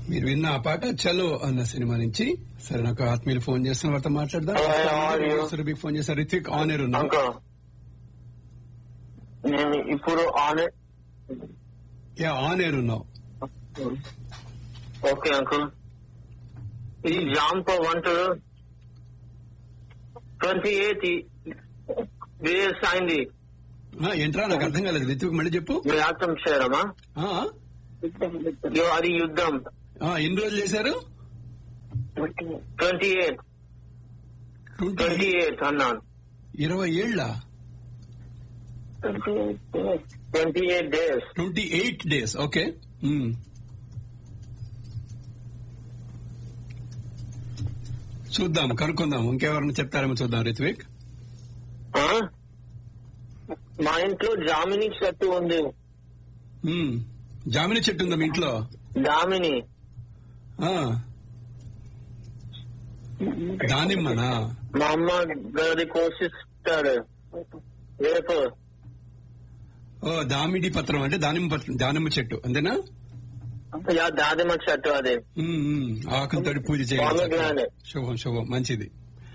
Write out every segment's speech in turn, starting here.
మీరు విన్న ఆ పాట చలో అన్న సినిమా నుంచి సరే నాకు ఆత్మీయులు ఫోన్ చేస్తున్న వారితో మాట్లాడదాం Hello, how are you? సురభికి ఫోన్ చేశారు రిత్విక్ ఆన్ ఎయిర్ ఉన్నా అంకుల్ నేను ఇప్పుడు ఆన్ యా ఆన్ ఎయిర్ ఉన్నావు ఓకే అంకుల్ ఇది జామ్ తో వంట ట్వంటీ ఎయిత్ డేస్ అయింది ఆ, ఏంట్రా నాకు అర్థం కాలేదు రిత్విక్ మళ్ళీ చెప్పు మీరు అర్థం చేయరమ్మా ఆ, ఇదో అది యుద్ధం ఆ, ఎన్ని రోజులు చేశారు twenty eight twenty twenty eight అన్నాను ఇరవై ఏళ్ళ twenty eight days twenty eight days okay um. చూద్దాం కనుక్కుందాం ఇంకెవరైనా చెప్తారేమో చూద్దాం రిత్విక్ మా ఇంట్లో జామిని చెట్టు ఉంది ఉమ్. జామిని చెట్టు ఉందా మీ ఇంట్లో జామిని ఆ. దానిమ్మనా మా అమ్మ గది కోసిస్తాడు రేపు ఓ దామిడి పత్రం అంటే దానిమ్మ పత్రం దానిమ్మ చెట్టు అంతేనా యా దాదిమ చెట్టు అది ఉమ్, ఉమ్. ఆకులతో పూజ చేయాలి Pomegranate. శుభం శుభం మంచిది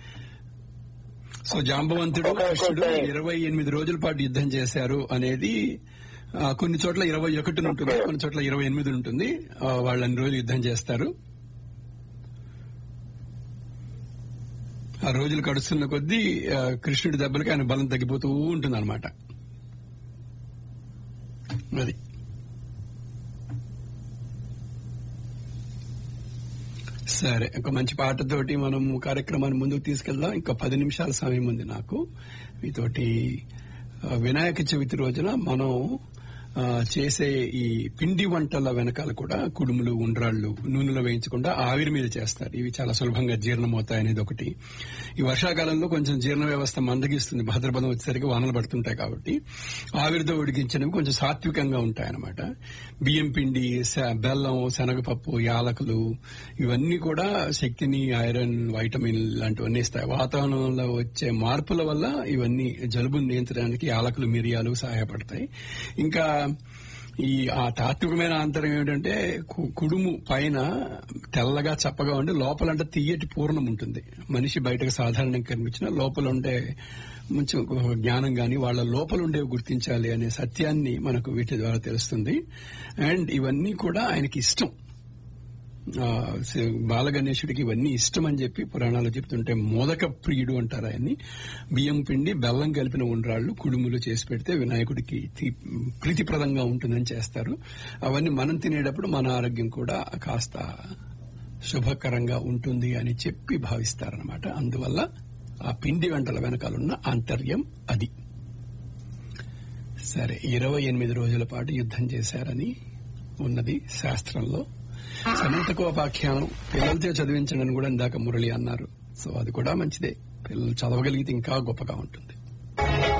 సో జాంబవంతుడు Okay, కృష్ణుడు okay. ఇరవై ఎనిమిది రోజుల పాటు యుద్ధం చేశారు అనేది ఆ, కొన్ని చోట్ల ఇరవై ఒకటి ఉంటుంది Okay. కొన్ని చోట్ల ఇరవై ఎనిమిది ఉంటుంది ఆ, వాళ్ళు అన్ని రోజులు యుద్ధం చేస్తారు ఆ రోజులు గడుస్తున్న కొద్దీ ఆ, కృష్ణుడి దెబ్బలకి ఆయన బలం తగ్గిపోతూ ఉంటుంది అనమాట అది సరే ఒక మంచి పాటతోటి మనం కార్యక్రమాన్ని ముందుకు తీసుకెళ్దాం ఇంకా పది నిమిషాల సమయం ఉంది నాకు మీతోటి ఆ, వినాయక చవితి రోజున మనం ఆ, చేసే ఈ పిండి వంటల వెనకాల కూడా కుడుములు ఉండ్రాళ్ళు నూనెలో వేయించకుండా ఆవిరి మీద చేస్తారు ఇవి చాలా సులభంగా జీర్ణమవుతాయి అనేది ఒకటి ఈ వర్షాకాలంలో కొంచెం జీర్ణ వ్యవస్థ మందగిస్తుంది భాద్రపదం వచ్చేసరికి వానలు పడుతుంటాయి కాబట్టి ఆవిరితో ఉడికించినవి కొంచెం సాత్వికంగా ఉంటాయన్నమాట బియ్యం పిండి శ- బెల్లం శనగపప్పు యాలకులు ఇవన్నీ కూడా శక్తిని ఐరన్ వైటమిన్ లాంటివన్నీ ఇస్తాయి వాతావరణంలో వచ్చే మార్పుల వల్ల ఇవన్నీ జలుబును నియంత్రించడానికి యాలకులు మిరియాలు సహాయపడతాయి ఇంకా ఈ ఆ తాత్వికమైన ఆంతరం ఏమిటంటే కు- కుడుము పైన తెల్లగా చప్పగా ఉండి లోపలంటే తీయటి పూర్ణం ఉంటుంది మనిషి బయటకు సాధారణంగా కనిపించిన లోపల ఉండే మంచి జ్ఞానం గాని వాళ్ళ లోపల ఉండేవి గుర్తించాలి అనే సత్యాన్ని మనకు వీటి ద్వారా తెలుస్తుంది అండ్ ఇవన్నీ కూడా ఆయనకి ఇష్టం ఆ, స- బాలగణేశుడికి ఇవన్నీ ఇష్టం అని చెప్పి పురాణాలు చెప్తుంటే మోదక ప్రియుడు అంటారు ఆయన్ని బియ్యం పిండి బెల్లం కలిపిన ఉండ్రాళ్లు కుడుములు చేసి పెడితే వినాయకుడికి తీ- ప్రీతిప్రదంగా ఉంటుందని చేస్తారు అవన్నీ మనం తినేటప్పుడు మన ఆరోగ్యం కూడా కాస్త శుభకరంగా ఉంటుంది అని చెప్పి భావిస్తారనమాట అందువల్ల ఆ పిండి వంటల వెనకాలన్న ఆంతర్యం అది సరే ఇరవై ఎనిమిది రోజుల పాటు యుద్ధం చేశారని ఉన్నది శాస్త్రంలో సమంతకోపాఖ్యానం పిల్లలతో చదివించండి అని కూడా ఇందాక మురళి అన్నారు సో అది కూడా మంచిదే పిల్లలు చదవగలిగితే ఇంకా గొప్పగా ఉంటుంది